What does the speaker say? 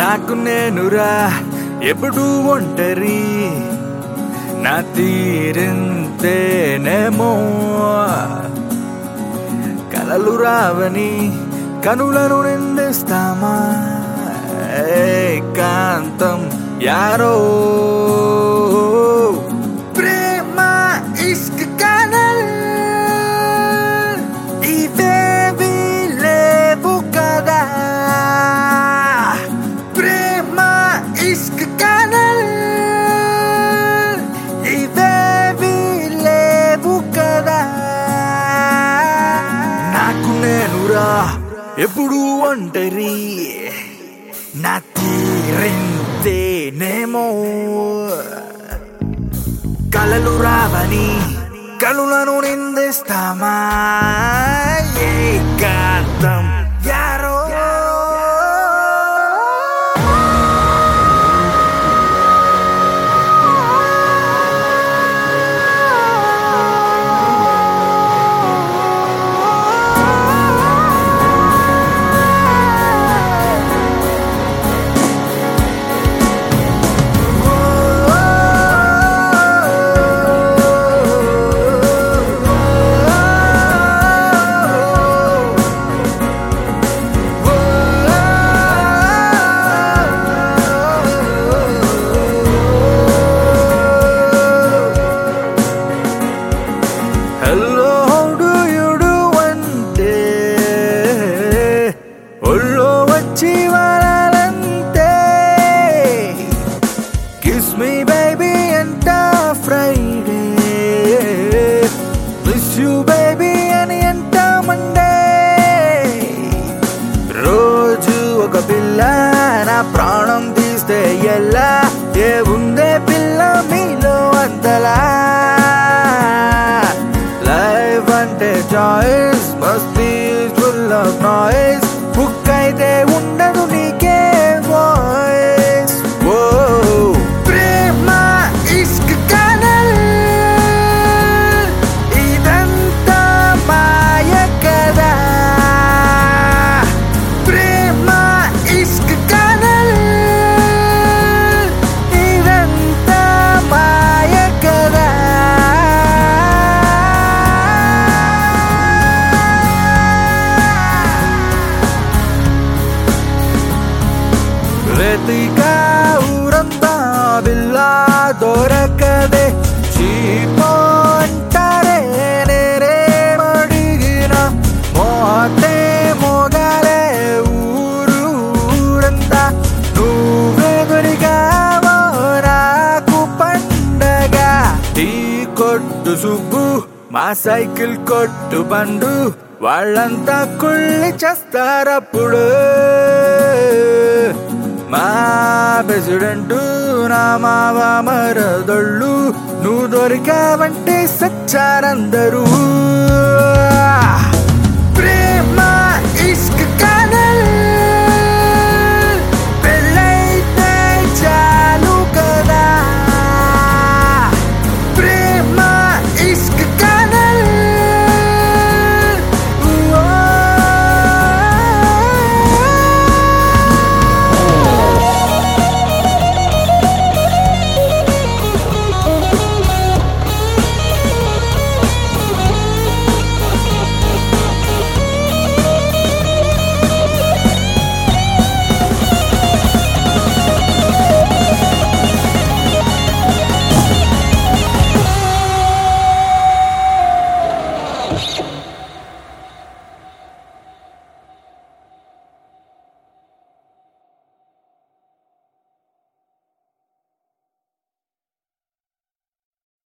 నాకు నేనురా ఎప్పుడు ఒంటరి నా తీరింతేనేమో కలలు రావని కనులను నిందిస్తామా ఏకాంతం యారో ప్రేమ ఇష్క్ కనల్ ఇవేవి లేవు కదా ప్రేమ ఇష్క్ కనల్ ఇవేవి లేవు కదా నాకు నేనురా ఎప్పుడు ఒంటరి నా తీరింతేనేమో కలలు రావని కలులను నిందిస్తామా ఏకాంతం యారో హలో హౌడు యుడు అంటే ఒళ్ళో వచ్చి వారాలంతే కిస్ మీ బేబీ అంట ఫ్రైడే మిస్ యూ బేబీ అని అంట మండే రోజు ఒక పిల్ల నా ప్రాణం తీస్తే ఎలా ఏ ఉందే పిల్ల మీలో అంతలా లైఫ్ అంటే చాయిస్ మస్తీ ఫుల్ ఆఫ్ నాయిస్ బుక్ అయితే ఉండదు నీకే వాయిస్ ఓ ప్రేమ ఇష్క్ కనల్ ఇదంతా మాయ కదా ప్రేమ ఇష్క్ కనల్ ఇదంతా మాయ కదా వెతికా ఊరంతా బిల్లా దొరకదే చీపో అంటారే నేనే అడిగిన మోతే మోగాలే ఊరు ఊరంతా నువ్వే దొరికావో నాకు పండగ టీ కొట్టు సుబ్బు మా సైకిల్ కొట్టు బండు వాళ్ళంతా కుళ్ళి చేస్తారప్పుడు మా ప్రెసిడెంట్ నా మావ మరదళ్ళు నువ్వు దొరికావంటే సచ్చారందరూ ప్రేమ